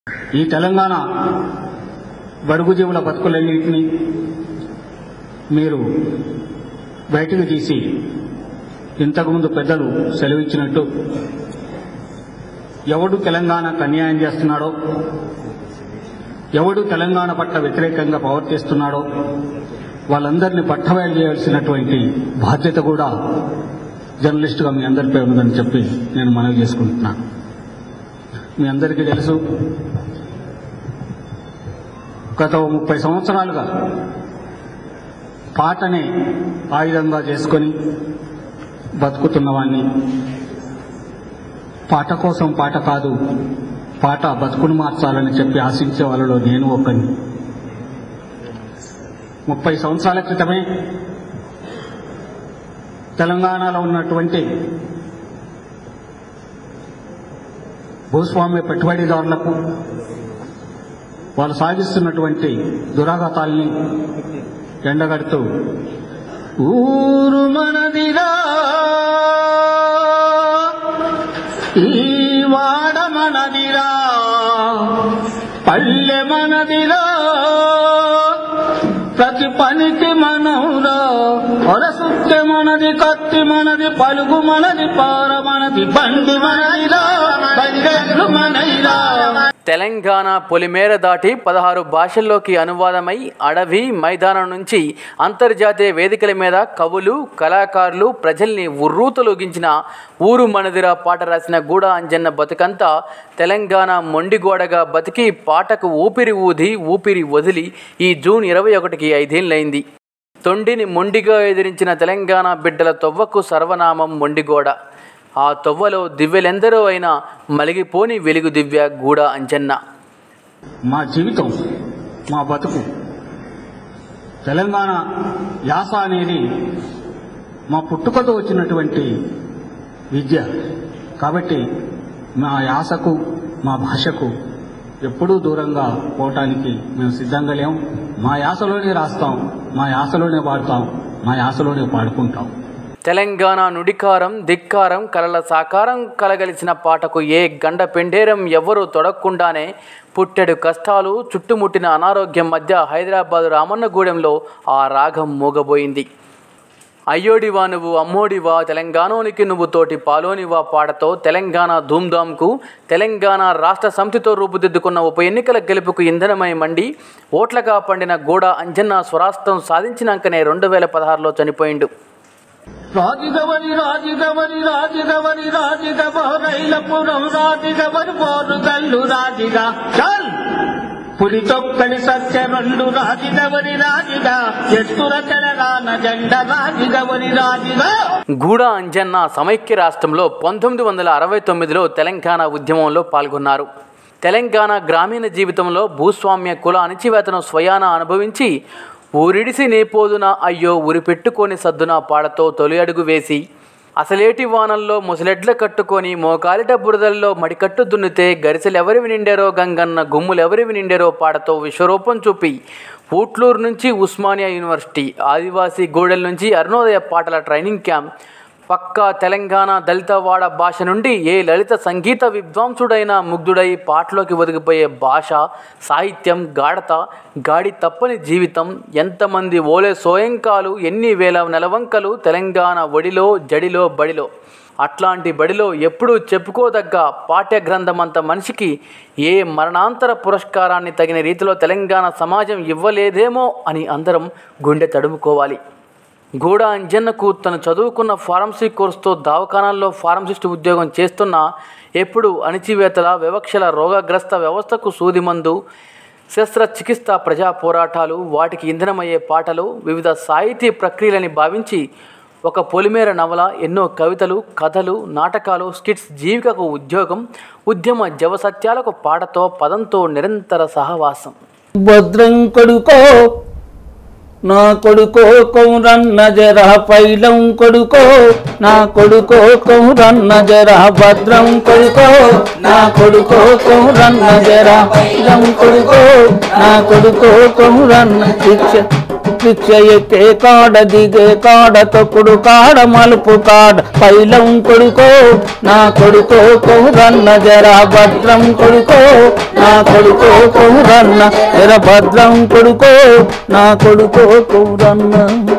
ఈ తెలంగాణ బడుగు జీవుల బతుకులన్నింటినీ మీరు బయటకు తీసి ఇంతకుముందు పెద్దలు సెలవిచ్చినట్టు ఎవడు తెలంగాణకు అన్యాయం చేస్తున్నాడో ఎవడు తెలంగాణ పట్ల వ్యతిరేకంగా ప్రవర్తిస్తున్నాడో వాళ్ళందరినీ పట్టబయలు చేయాల్సినటువంటి బాధ్యత కూడా జర్నలిస్టుగా మీ అందరిపై ఉందని చెప్పి నేను మనవి చేసుకుంటున్నాను మీ అందరికీ తెలుసు గత ఓ ముప్పై సంవత్సరాలుగా పాటనే ఆయుధంగా చేసుకొని బతుకుతున్నవాణ్ణి పాట కోసం పాట కాదు పాట బతుకును మార్చాలని చెప్పి ఆశించే వాళ్ళలో నేను ఒకని ముప్పై సంవత్సరాల క్రితమే తెలంగాణలో ఉన్నటువంటి భూస్వామ్య పెట్టుబడిదారులకు వాళ్ళు సాగిస్తున్నటువంటి దురాఘాతాల్ని ఎండగడుతూ ఊరు మనదిరా ఈ వాడ మనదిరా పల్లె మనదిరా ప్రతి పనికి మనవురా ఒరసుత్తే మనది కత్తి మనది పలుగు మనది పార మనది బండి మనదిరా బండెట్లు మనదిరా తెలంగాణ పొలిమేర దాటి పదహారు భాషల్లోకి అనువాదమై అడవి మైదానం నుంచి అంతర్జాతీయ వేదికల మీద కవులు కళాకారులు ప్రజల్ని ఉర్రూతలొగించిన ఊరు మనదిరా పాట రాసిన గూడ అంజన్న బతుకంతా తెలంగాణ మొండిగోడగా బతికి పాటకు ఊపిరి ఊది ఊపిరి వదిలి ఈ జూన్ ఇరవై ఒకటికి ఐదేళ్లైంది తొండిని మొండిగా ఎదిరించిన తెలంగాణ బిడ్డల తొవ్వకు సర్వనామం మొండిగోడ ఆ తొవ్వలో దివ్యలెందరో అయినా మలిగిపోని వెలుగు దివ్య గూడ అంజన్న మా జీవితం మా బతుకు తెలంగాణ యాస అనేది మా పుట్టుకతో వచ్చినటువంటి విద్య కాబట్టి మా యాసకు మా భాషకు ఎప్పుడూ దూరంగా పోవటానికి మేము సిద్ధంగా లేం మా యాసలోనే రాస్తాం మా యాసలోనే పాడతాం మా యాసలోనే పాడుకుంటాం తెలంగాణ నుడికారం ధిక్కారం కలల సాకారం కలగలిసిన పాటకు ఏ గండ పెండేరం ఎవ్వరూ తొడక్కుండానే పుట్టెడు కష్టాలు చుట్టుముట్టిన అనారోగ్యం మధ్య హైదరాబాద్ రామన్నగూడెంలో ఆ రాగం మూగబోయింది అయ్యోడివా నువ్వు అమ్మోడివా తెలంగాణోనికి నువ్వు తోటి పాలోనివా పాటతో తెలంగాణ ధూమ్ధామ్కు తెలంగాణ రాష్ట్ర సమితితో రూపుదిద్దుకున్న ఉప ఎన్నికల గెలుపుకు ఇంధనమై మండి ఓట్లగా పండిన గూడ అంజన్న స్వరాష్ట్రం సాధించినాకనే రెండు వేల పదహారులో చనిపోయిండు రాజిగవరి రాజిగవరి రాజిగవరి రాజిగవరైలపురం రాజిగవరి పోరు కల్లు రాజిగా చల్ పులి తొక్కడి సత్య రెండు రాజిగవరి రాజిగా ఎత్తుల తెలంగాణ జెండ రాజిగవరి రాజిగా గూడ అంజన్న సమైక్య రాష్ట్రంలో పంతొమ్మిది వందల అరవై తొమ్మిదిలో తెలంగాణ ఉద్యమంలో పాల్గొన్నారు తెలంగాణ గ్రామీణ జీవితంలో భూస్వామ్య కుల అణిచివేతను స్వయాన అనుభవించి ఊరిడిసి నేపోదున అయ్యో ఉరి పెట్టుకొని సద్దున పాడతో తొలి అడుగు వేసి అసలేటి వానల్లో ముసలెడ్ల కట్టుకొని మోకాలిట బురదల్లో మడికట్టు దున్నితే గరిసెలెవరివి నిండారో గంగన్న గుమ్ములెవరివి నిండారో పాడతో విశ్వరూపం చూపి ఊట్లూరు నుంచి ఉస్మానియా యూనివర్సిటీ ఆదివాసీ గూడెల నుంచి అరుణోదయ పాటల ట్రైనింగ్ క్యాంప్ పక్కా తెలంగాణ దళితవాడ భాష నుండి ఏ లలిత సంగీత విద్వాంసుడైన ముగ్ధుడై పాటలోకి ఒదిగిపోయే భాష సాహిత్యం గాఢత గాడి తప్పని జీవితం ఎంతమంది ఓలే సోయంకాలు ఎన్ని వేల నెలవంకలు తెలంగాణ ఒడిలో జడిలో బడిలో అట్లాంటి బడిలో ఎప్పుడూ చెప్పుకోదగ్గ పాఠ్య గ్రంథమంత మనిషికి ఏ మరణాంతర పురస్కారాన్ని తగిన రీతిలో తెలంగాణ సమాజం ఇవ్వలేదేమో అని అందరం గుండె తడుముకోవాలి గూడ అంజన్నకు తను చదువుకున్న ఫార్మసీ కోర్సుతో దవాఖానాల్లో ఫార్మసిస్ట్ ఉద్యోగం చేస్తున్నా ఎప్పుడు అణిచివేతల వివక్షల రోగగ్రస్త వ్యవస్థకు సూదిమందు శస్త్రచికిత్స ప్రజా పోరాటాలు వాటికి ఇంధనమయ్యే పాటలు వివిధ సాహితీ ప్రక్రియలని భావించి ఒక పొలిమేర నవల ఎన్నో కవితలు కథలు నాటకాలు స్కిట్స్ జీవికకు ఉద్యోగం ఉద్యమ జవసత్యాలకు పాటతో పదంతో నిరంతర సహవాసం భద్రం కొడుకో నా కొడుకో కౌరన్న జర పైలం కొడుకో నా కొడుకో కౌరన్న జర భద్రం కొడుకో నా కొడుకో కౌరన్న జర పైలం కొడుకో నా కొడుకో కౌరన్న శిక్ష రిక్ష ఎక్కే కాడ దిగే కాడ తొక్కుడు కాడ మలుపు కాడ పైలం కొడుకో నా కొడుకో కౌరన్న జరా భద్రం కొడుకో నా కొడుకో కౌరన్న జర భద్రం కొడుకో నా కొడుకో కౌరన్న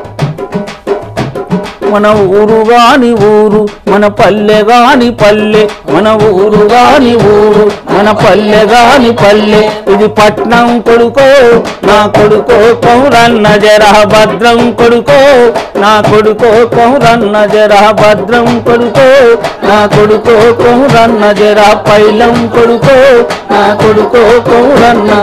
మన ఊరు గాని ఊరు మన పల్లె గాని పల్లె మన ఊరు గాని ఊరు మన పల్లె గాని పల్లె ఇది పట్నం కొడుకో నా కొడుకో కౌరన్న జర భద్రం కొడుకో నా కొడుకో కౌరన్న జర భద్రం కొడుకో నా కొడుకో కౌరన్న జర పైలం కొడుకో నా కొడుకో కౌరన్న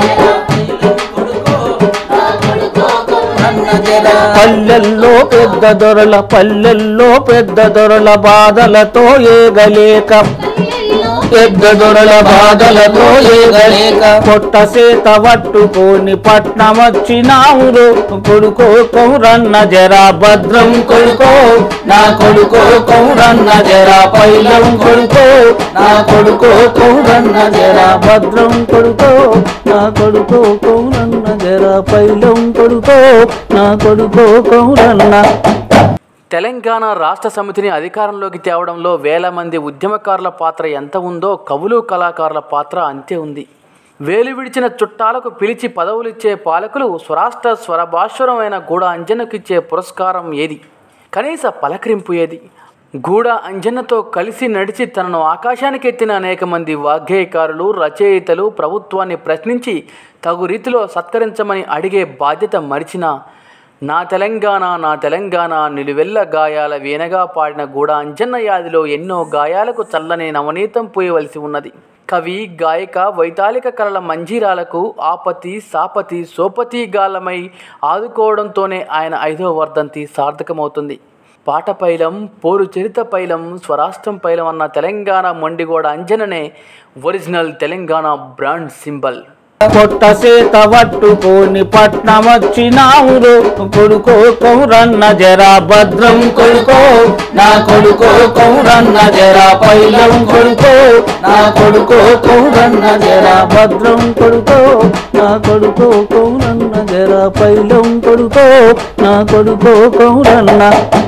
పల్లెల్లో పెద్ద దొరల పల్లెల్లో పెద్ద దొరల బాధలతో ఏగలేక పెద్ద దొరల బాధలతో ఏగలేక పొట్ట సేత పట్టుకొని పట్నం వచ్చినావురు కొడుకో కౌరన్న జరా భద్రం కొడుకో నా కొడుకో కౌరన్న జరా పైలం కొడుకో నా కొడుకో కౌరన్న జరా భద్రం కొడుకో నా కొడుకో కౌరన్న జరా పైలం కొడుకో నా కొడుకో కౌరన్న తెలంగాణ రాష్ట్ర సమితిని అధికారంలోకి తేవడంలో వేల మంది ఉద్యమకారుల పాత్ర ఎంత ఉందో కవులు కళాకారుల పాత్ర అంతే ఉంది వేలు విడిచిన చుట్టాలకు పిలిచి పదవులిచ్చే పాలకులు స్వరాష్ట్ర స్వరభాష్వరమైన గూడ అంజనకిచ్చే పురస్కారం ఏది కనీస పలకరింపు ఏది గూడ అంజన్నతో కలిసి నడిచి తనను ఆకాశానికి ఎత్తిన అనేక మంది వాగ్గేయకారులు రచయితలు ప్రభుత్వాన్ని ప్రశ్నించి తగు రీతిలో సత్కరించమని అడిగే బాధ్యత మరిచిన నా తెలంగాణ నా తెలంగాణ నిలువెల్ల గాయాల వీణగా పాడిన గూడ అంజన్న యాదిలో ఎన్నో గాయాలకు చల్లని నవనీతం పోయవలసి ఉన్నది కవి గాయక వైతాళిక కళల మంజీరాలకు ఆపతి సాపతి సోపతి గాలమై ఆదుకోవడంతోనే ఆయన ఐదో వర్ధంతి సార్థకమవుతుంది పాట పైలం పోరు చరిత పైలం స్వరాష్ట్రం పైలం అన్న తెలంగాణ మొండిగోడ అంజననే ఒరిజినల్ తెలంగాణ బ్రాండ్ సింబల్ పొట్ట సేత పట్టుకొని పట్నం వచ్చినావురు కొడుకో కౌరన్న జరా భద్రం కొడుకో నా కొడుకో కౌరన్న జరా పైలం కొడుకో నా కొడుకో కౌరన్న జరా భద్రం కొడుకో నా కొడుకో కౌరన్న జరా పైలం కొడుకో నా కొడుకో కౌరన్న